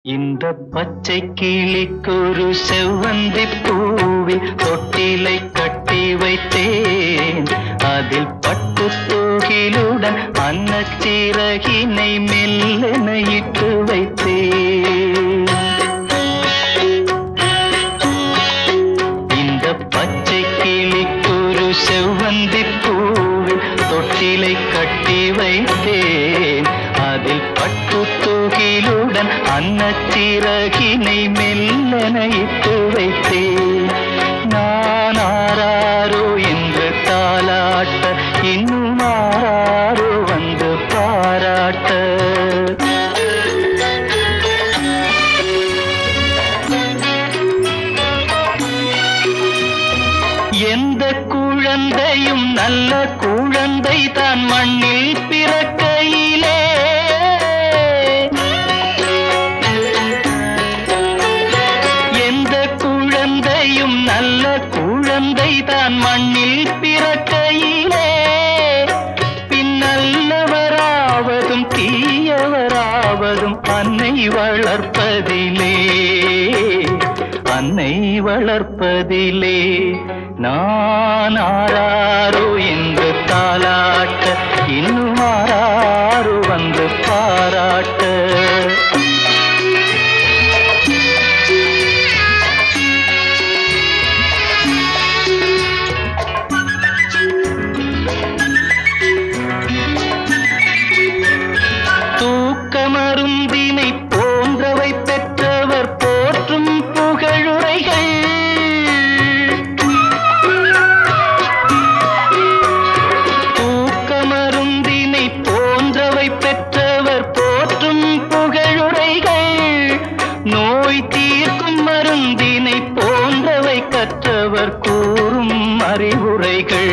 இந்த பச்சை கிளிக்கொரு செவ்வந்தி பூவில் தொட்டிலை கட்டி வைத்தேன் அதில் பட்டு தூகிலுடன் அன்னச்சிறகினை மெல்லென இட்டு வைத்தேன் இந்த பச்சை கிளிக்கொரு செவ்வந்தி பூவில் தொட்டிலை கட்டி வைத்தேன் அதில் பட்டு தூகிலுடன் அன்னச்சிறகினை மெல்லென இட்டு வைத்தேன் நான் ஆராரோ என்று தாலாட்ட இன்னும் ஆராரோ வந்து பாராட்ட எந்த குழந்தையும் நல்ல குழந்தை தான் மண்ணில் பிறக்கையிலே எந்த குழந்தையும் நல்ல குழந்தை தான் மண்ணில் பிறக்கையிலே பின்னல்லவராவதும் தீயவராவதும் அன்னை வளர்ப்பதிலே அன்னை வளர்ப்பதிலே நான் ஆராரோ என்று தாலாட்ட இன்னும் ஆராரோ வந்து பாராட்ட தூக்கமருந்தினை போன்றவை பெற்றவர் போற்றும் புகழுரைகள் தூக்கமருந்தினை போன்றவை பெற்றவர் போற்றும் புகழுரைகள் நோய் தீர்க்கும் மருந்தினை போன்றவை கற்றவர் கூறும் அறிவுரைகள்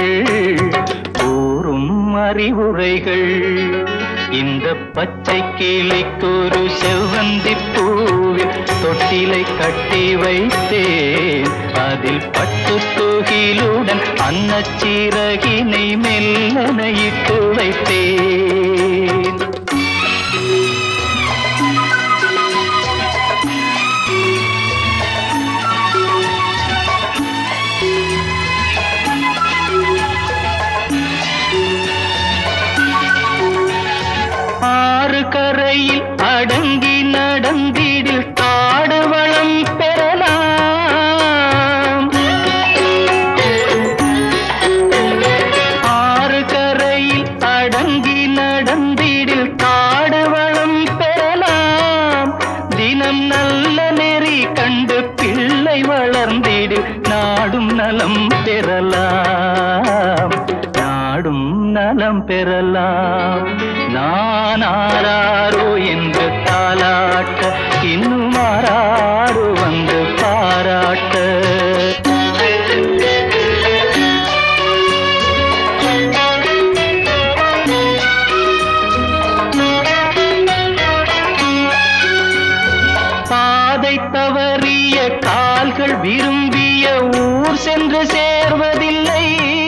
கூறும் அறிவுரைகள் இந்த பச்சை கிளிக்கொரு செவ்வந்தி பூவில் தொட்டிலை கட்டி வைத்தேன் அதில் பட்டு தூகிலுடன் அன்னச்சிறகினை மெல்லன இட்டு வைத்தேன் ஆறு கரையில் அடங்கி நடந்திடில் காடு வளம் பெறலாம் ஆறு கரையில் அடங்கி நடந்திடில் காடு வளம் பெறலாம் தினம் நல்ல நெறி கண்டு பிள்ளை வளர்ந்திடில் நாடும் நலம் பெறலாம் நாடும் நலம் பெறலாம் நான் ஆராரோ என்று தாலாட்ட இன்னும் ஆராரோ வந்து பாராட்ட பாதை தவறிய கால்கள் விரும்பிய ஊர் சென்று சேர்வதில்லை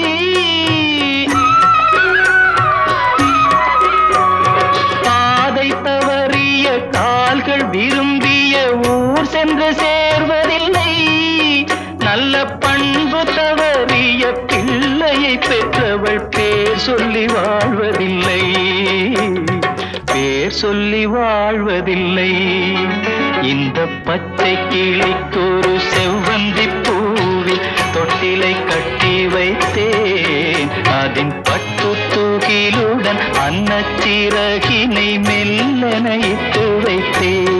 பாதை தவறிய கால்கள் விரும்பிய ஊர் சென்று சேர்வதில்லை நல்ல பண்பு தவறிய பிள்ளையை பெற்றவள் பேர் சொல்லி வாழ்வதில்லை பேர் சொல்லி வாழ்வதில்லை இந்த பச்சை கிளிக்கொரு செவ்வந்தி பூவில் தொட்டிலை கட்டி வைத்தேன் அதன் பட்டு தூகிலுடன் அன்னச்சிறகினை மெல்லன இட்டு வைத்தேன்